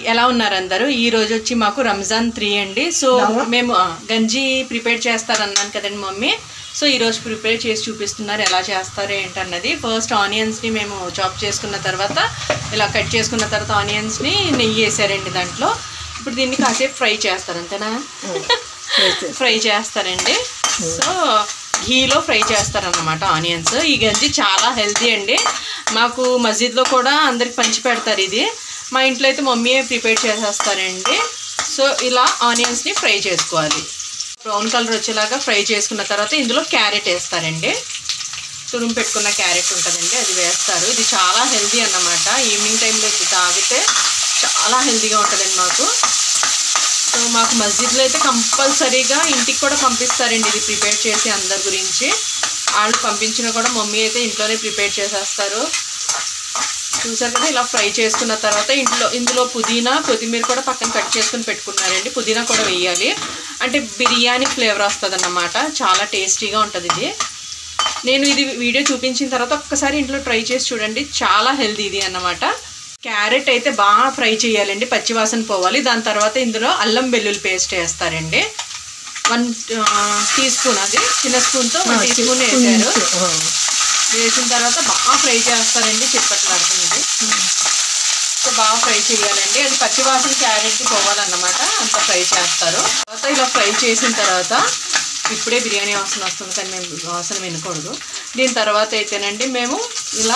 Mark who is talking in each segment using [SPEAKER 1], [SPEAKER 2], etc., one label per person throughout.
[SPEAKER 1] ఎలా ఉన్నారు అందరూ ఈ రోజు వచ్చి మాకు రంజాన్ త్రీ అండి సో మేము ఆ, గంజి ప్రిపేర్ చేస్తారన్నాను కదండి మమ్మీ సో ఈ రోజు ప్రిపేర్ చేసి చూపిస్తున్నారు ఎలా చేస్తారు ఏంటన్నది ఫస్ట్ ఆనియన్స్ని మేము చాప్ చేసుకున్న తర్వాత ఇలా కట్ చేసుకున్న తర్వాత ఆనియన్స్ని నెయ్యి వేసారండి దాంట్లో ఇప్పుడు దీన్ని కాసేపు ఫ్రై చేస్తారు అంతేనా ఫ్రై చేస్తారండి సో ఘీలో ఫ్రై చేస్తారన్నమాట ఆనియన్స్ ఈ గంజి చాలా హెల్తీ అండి మాకు మస్జిద్లో కూడా అందరికి పంచి పెడతారు ఇది మా ఇంట్లో అయితే మమ్మీ ప్రిపేర్ చేసేస్తారండి సో ఇలా ఆనియన్స్ని ఫ్రై చేసుకోవాలి బ్రౌన్ కలర్ వచ్చేలాగా ఫ్రై చేసుకున్న తర్వాత ఇందులో క్యారెట్ వేస్తారండి తురుము పెట్టుకున్న క్యారెట్ ఉంటుందండి అది వేస్తారు ఇది చాలా హెల్దీ అన్నమాట ఈవినింగ్ టైంలో ఇది తాగితే చాలా హెల్దీగా ఉంటుందండి మాకు సో మాకు మస్జిద్లో అయితే కంపల్సరీగా ఇంటికి కూడా పంపిస్తారండి ఇది ప్రిపేర్ చేసి అందరి గురించి వాళ్ళు పంపించినా కూడా మమ్మీ అయితే ఇంట్లోనే ప్రిపేర్ చేసేస్తారు చూసారు కదా ఇలా ఫ్రై చేసుకున్న తర్వాత ఇంట్లో ఇందులో పుదీనా కొత్తిమీర కూడా పక్కన కట్ చేసుకుని పెట్టుకున్నారండి పుదీనా కూడా వేయాలి అంటే బిర్యానీ ఫ్లేవర్ వస్తుంది అన్నమాట చాలా టేస్టీగా ఉంటుంది ఇది నేను ఇది వీడియో చూపించిన తర్వాత ఒక్కసారి ఇంట్లో ట్రై చేసి చూడండి చాలా హెల్దీ ఇది అన్నమాట క్యారెట్ అయితే బాగా ఫ్రై చేయాలండి పచ్చివాసన పోవాలి దాని తర్వాత ఇందులో అల్లం వెల్లుల్లి పేస్ట్ వేస్తారండి వన్ టీ స్పూన్ అది చిన్న స్పూన్తో వన్ టీ స్పూన్ వేసారు వేసిన తర్వాత బాగా ఫ్రై చేస్తారండి చిప్పట్లాడుతుంది సో బాగా ఫ్రై చేయాలండి అది పచ్చివాసన క్యారెట్కి పోవాలన్నమాట అంత ఫ్రై చేస్తారు తర్వాత ఇలా ఫ్రై చేసిన తర్వాత ఇప్పుడే బిర్యానీ వాసన వస్తుంది కానీ మేము వాసన వినకూడదు దీని తర్వాత అయితేనండి మేము ఇలా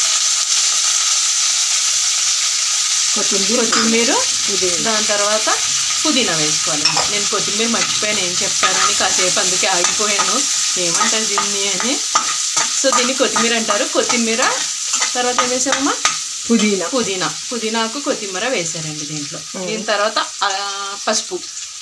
[SPEAKER 2] కొత్తిమీర
[SPEAKER 1] కొత్తిమీర
[SPEAKER 2] ఇది
[SPEAKER 1] దాని తర్వాత పుదీనా వేసుకోవాలండి నేను కొత్తిమీర మర్చిపోయాను ఏం చెప్పానని కాసేపు అందుకే ఆగిపోయాను ఏమంటారు దీన్ని అని సో దీన్ని కొత్తిమీర అంటారు కొత్తిమీర తర్వాత ఏం వేసామమ్మా
[SPEAKER 2] పుదీనా
[SPEAKER 1] పుదీనా పుదీనాకు కొత్తిమీర వేసారండి దీంట్లో దీని తర్వాత ఆ, పసుపు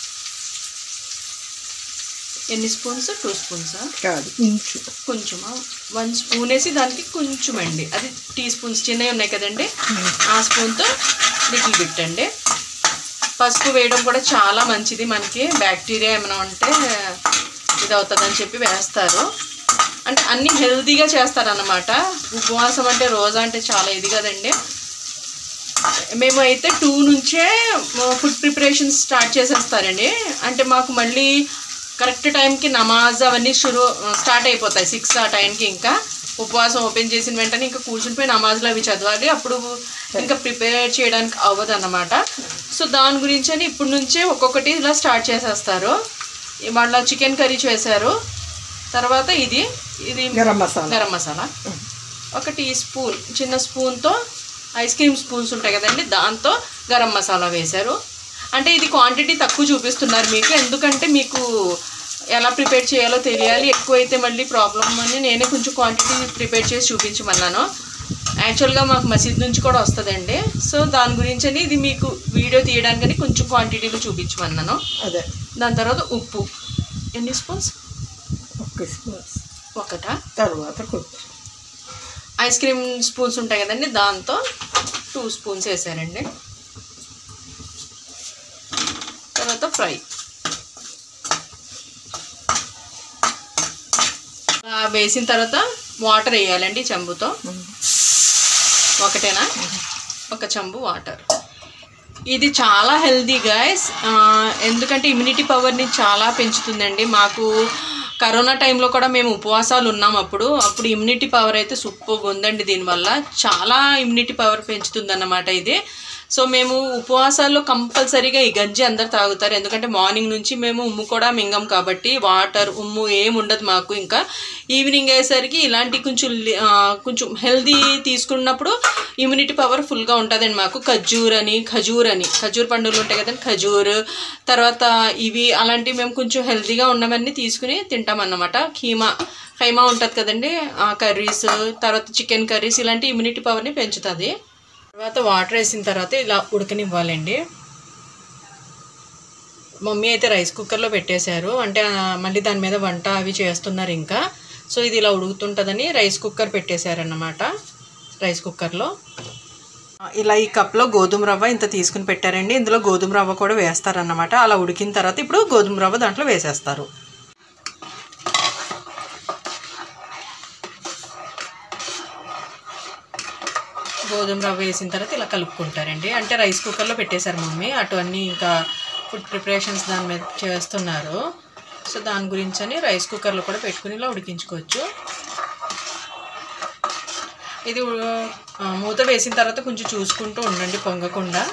[SPEAKER 1] ఎన్ని స్పూన్స్ టూ స్పూన్సా
[SPEAKER 2] కాదు కొంచెం
[SPEAKER 1] కొంచెమా వన్ స్పూన్ వేసి దానికి కొంచెం అండి అది టీ స్పూన్స్ చిన్నవి ఉన్నాయి కదండి ఆ స్పూన్తో లిటిల్ బిట్ అండి పసుపు వేయడం కూడా చాలా మంచిది మనకి బ్యాక్టీరియా ఏమైనా ఉంటే ఇది అవుతుందని చెప్పి వేస్తారు అంటే అన్నీ హెల్తీగా చేస్తారన్నమాట ఉపవాసం అంటే రోజా అంటే చాలా ఇది కదండి మేము అయితే టూ నుంచే ఫుడ్ ప్రిపరేషన్ స్టార్ట్ చేసేస్తారండి అంటే మాకు మళ్ళీ కరెక్ట్ టైంకి నమాజ్ అవన్నీ షురు స్టార్ట్ అయిపోతాయి సిక్స్ ఆ టైంకి ఇంకా ఉపవాసం ఓపెన్ చేసిన వెంటనే ఇంకా కూర్చునిపోయి నమాజ్లు అవి చదవాలి అప్పుడు ఇంకా ప్రిపేర్ చేయడానికి అవ్వదు అన్నమాట సో దాని గురించి అని ఇప్పటి నుంచే ఒక్కొక్కటి ఇలా స్టార్ట్ చేసేస్తారు వాళ్ళ చికెన్ కర్రీ చేశారు తర్వాత ఇది ఇది
[SPEAKER 2] గరం మసాలా
[SPEAKER 1] గరం మసాలా ఒక టీ స్పూన్ చిన్న స్పూన్తో ఐస్ క్రీమ్ స్పూన్స్ ఉంటాయి కదండి దాంతో గరం మసాలా వేశారు అంటే ఇది క్వాంటిటీ తక్కువ చూపిస్తున్నారు మీకు ఎందుకంటే మీకు ఎలా ప్రిపేర్ చేయాలో తెలియాలి ఎక్కువైతే మళ్ళీ ప్రాబ్లం అని నేనే కొంచెం క్వాంటిటీ ప్రిపేర్ చేసి చూపించమన్నాను యాక్చువల్గా మాకు మసీద్ నుంచి కూడా వస్తుందండి సో దాని గురించి అని ఇది మీకు వీడియో తీయడానికని కొంచెం క్వాంటిటీలో చూపించమన్నాను
[SPEAKER 2] అదే
[SPEAKER 1] దాని తర్వాత ఉప్పు ఎన్ని స్పూన్స్
[SPEAKER 2] ఒక్క స్పూన్
[SPEAKER 1] ఒకటా
[SPEAKER 2] తర్వాత కొంచెం
[SPEAKER 1] ఐస్ క్రీమ్ స్పూన్స్ ఉంటాయి కదండి దాంతో టూ స్పూన్స్ వేసారండి తర్వాత ఫ్రై ఆ, వేసిన తర్వాత వాటర్ వేయాలండి చెంబుతో ఒకటేనా ఒక చెంబు వాటర్ ఇది చాలా హెల్దీ గైస్ ఎందుకంటే ఇమ్యూనిటీ పవర్ని చాలా పెంచుతుందండి మాకు కరోనా టైంలో కూడా మేము ఉపవాసాలు ఉన్నాం అప్పుడు అప్పుడు ఇమ్యూనిటీ పవర్ అయితే సూపర్గా ఉందండి దీనివల్ల చాలా ఇమ్యూనిటీ పవర్ పెంచుతుందన్నమాట ఇది సో మేము ఉపవాసాల్లో కంపల్సరీగా ఈ గంజి అందరు తాగుతారు ఎందుకంటే మార్నింగ్ నుంచి మేము ఉమ్ము కూడా మింగం కాబట్టి వాటర్ ఉమ్ము ఏం ఉండదు మాకు ఇంకా ఈవినింగ్ అయ్యేసరికి ఇలాంటి కొంచెం లి- ఆ, కొంచెం హెల్దీ తీసుకున్నప్పుడు ఇమ్యూనిటీ పవర్ ఫుల్గా ఉంటుందండి మాకు ఖజూర్ అని ఖజూర్ అని ఖజూర్ పండుగలు ఉంటాయి కదండి ఖజూర్ తర్వాత ఇవి అలాంటివి మేము కొంచెం హెల్తీగా ఉన్నవన్నీ తీసుకుని తింటామన్నమాట కీమా ఖైమా ఉంటుంది కదండి ఆ కర్రీస్ తర్వాత చికెన్ కర్రీస్ ఇలాంటి ఇమ్యూనిటీ పవర్ని పెంచుతుంది తర్వాత వాటర్ వేసిన తర్వాత ఇలా ఉడకనివ్వాలండి మమ్మీ అయితే రైస్ కుక్కర్లో పెట్టేశారు అంటే ఆ, మళ్ళీ దాని మీద వంట అవి చేస్తున్నారు ఇంకా సో ఇది ఇలా ఉడుకుతుంటుందని రైస్ కుక్కర్ పెట్టేశారన్నమాట రైస్ కుక్కర్లో ఆ, ఇలా ఈ కప్లో గోధుమ రవ్వ ఇంత తీసుకుని పెట్టారండి ఇందులో గోధుమ రవ్వ కూడా వేస్తారన్నమాట అలా ఉడికిన తర్వాత ఇప్పుడు గోధుమ రవ్వ దాంట్లో వేసేస్తారు గోధుమ రవ్వ వేసిన తర్వాత ఇలా కలుపుకుంటారండి అంటే రైస్ కుక్కర్లో పెట్టేశారు మమ్మీ అటు అన్నీ ఇంకా ఫుడ్ ప్రిపరేషన్స్ దాని మీద చేస్తున్నారు సో దాని గురించి అని రైస్ కుక్కర్లో కూడా పెట్టుకుని ఇలా ఉడికించుకోవచ్చు ఇది ఆ, మూత వేసిన తర్వాత కొంచెం చూసుకుంటూ ఉండండి పొంగకుండా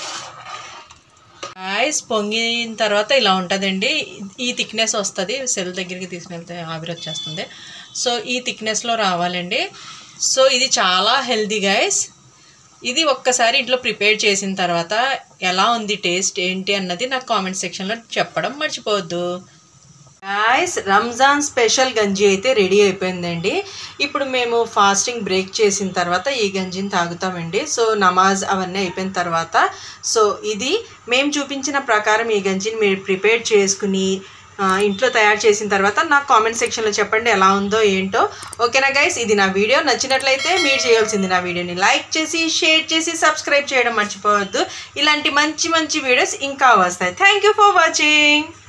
[SPEAKER 1] ఐస్ పొంగిన తర్వాత ఇలా ఉంటుందండి ఈ థిక్నెస్ వస్తుంది సెల్ దగ్గరికి తీసుకెళ్తే ఆవిరి వచ్చేస్తుంది సో ఈ థిక్నెస్లో రావాలండి సో ఇది చాలా హెల్దీ గైస్ ఇది ఒక్కసారి ఇంట్లో ప్రిపేర్ చేసిన తర్వాత ఎలా ఉంది టేస్ట్ ఏంటి అన్నది నాకు కామెంట్ సెక్షన్లో చెప్పడం మర్చిపోవద్దు గాయస్ రంజాన్ స్పెషల్ గంజి అయితే రెడీ అయిపోయిందండి ఇప్పుడు మేము ఫాస్టింగ్ బ్రేక్ చేసిన తర్వాత ఈ గంజిని తాగుతామండి సో నమాజ్ అవన్నీ అయిపోయిన తర్వాత సో ఇది మేము చూపించిన ప్రకారం ఈ గంజిని మీరు ప్రిపేర్ చేసుకుని ఆ, ఇంట్లో తయారు చేసిన తర్వాత నాకు కామెంట్ సెక్షన్లో చెప్పండి ఎలా ఉందో ఏంటో ఓకేనా గైస్ ఇది నా వీడియో నచ్చినట్లయితే మీరు చేయాల్సింది నా వీడియోని లైక్ చేసి షేర్ చేసి సబ్స్క్రైబ్ చేయడం మర్చిపోవద్దు ఇలాంటి మంచి మంచి వీడియోస్ ఇంకా వస్తాయి థ్యాంక్ యూ ఫర్ వాచింగ్